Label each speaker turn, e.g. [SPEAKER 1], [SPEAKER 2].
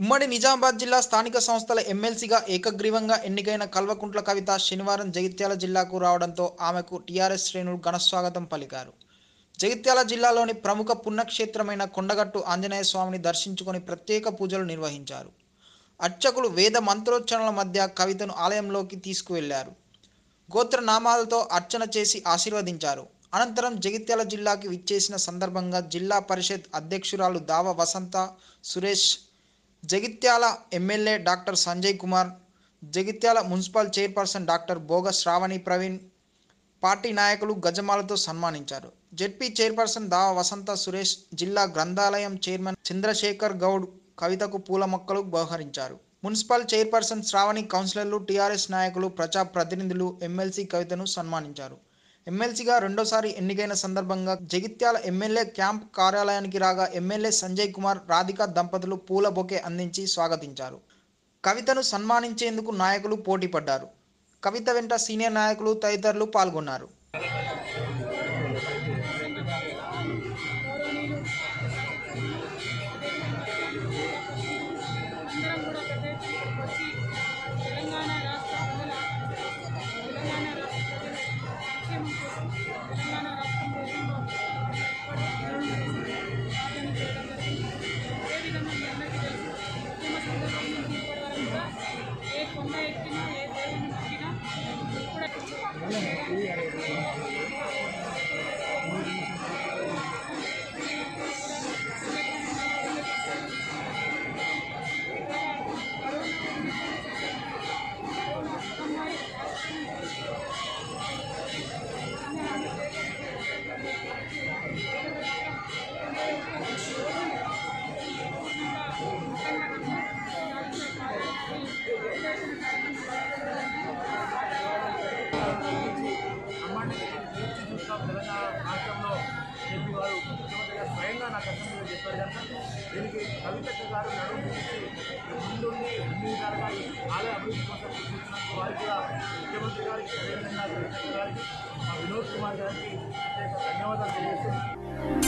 [SPEAKER 1] ఉమ్మడి నిజామాబాద్ జిల్లా స్థానిక సంస్థల ఎమ్మెల్సీగా ఏకగ్రీవంగా ఎన్నికైన కల్వకుంట్ల కవిత శనివారం జగిత్యాల జిల్లాకు రావడంతో ఆమెకు టీఆర్ఎస్ శ్రేణులు ఘనస్వాగతం పలికారు జగిత్యాల జిల్లాలోని ప్రముఖ పుణ్యక్షేత్రమైన కొండగట్టు ఆంజనేయ స్వామిని దర్శించుకొని ప్రత్యేక పూజలు నిర్వహించారు అర్చకులు వేద మంత్రోచ్చరణల మధ్య కవితను ఆలయంలోకి తీసుకువెళ్లారు గోత్రనామాలతో అర్చన చేసి ఆశీర్వదించారు అనంతరం జగిత్యాల జిల్లాకి విచ్చేసిన సందర్భంగా జిల్లా పరిషత్ అధ్యక్షురాలు Dava Vasantha Suresh Jagtial MLA doctor Sanjay Kumar Jagtial municipal chairperson doctor Bhoga Sravani Praveen party నాయకులు గజమాలతో సన్మానించారు జెడ్పీ చైర్పర్సన్ దావ వసంత సురేష్ జిల్లా గ్రంథాలయం చైర్మన్ చంద్రశేఖర్ గౌడ్ కవితకు పూల మొక్కలు బహరించారు మున్సిపల్ చైర్పర్సన్ శ్రావణి కౌన్సిలర్లు టీఆర్ఎస్ నాయకులు ప్రజా ప్రతినిధులు ఎమ్మెల్సీ కవితను సన్మానించారు ఎమ్మెల్సీగా రెండోసారి ఎన్నికైన సందర్భంగా జగిత్యాల ఎమ్మెల్యే క్యాంప్ కార్యాలయానికి రాగా ఎమ్మెల్యే సంజయ్ కుమార్ రాధిక దంపతులు పూల బొకే అందించి స్వాగతించారు కవితను సన్మానించేందుకు నాయకులు పోటీ పడ్డారు కవిత వెంట సీనియర్ నాయకులు తదితరులు పాల్గొన్నారు
[SPEAKER 2] అందరం కూడా పెద్ద ఎత్తున వచ్చి తెలంగాణ రాష్ట్ర ప్రజల తెలంగాణ రాష్ట్ర ప్రజల సంక్షేమం కోసం తెలంగాణ రాష్ట్రం దేశంలో సాధన చేయడం జరిగింది అదేవిధంగా మీ అందరికీ తెలుసు ఉద్యమ సందర్భం నుంచి ఇప్పటి వరకు కూడా ఏ కొండ ఎక్కినా ఏ దేవుని మొక్కినా కూడా
[SPEAKER 3] అమ్మాయిని పూర్తి చూస్తాం తెలంగాణ రాష్ట్రంలో చెప్పి వారు ముఖ్యమంత్రి గారు స్వయంగా నాకు అసెంబ్లీలో చెప్పారు కనుక దీనికి కవితక్క గారు నడుము బిగించి ముందుండి అన్ని విధాలుగా ఈ ఆలయ అభివృద్ధి కోసం కృషి చేసినందుకు వారికి కూడా ముఖ్యమంత్రి గారికి అదేవిధంగా కవితక్క గారికి మా వినోద్ కుమార్ గారికి ప్రత్యేక ధన్యవాదాలు తెలియజేస్తున్నాను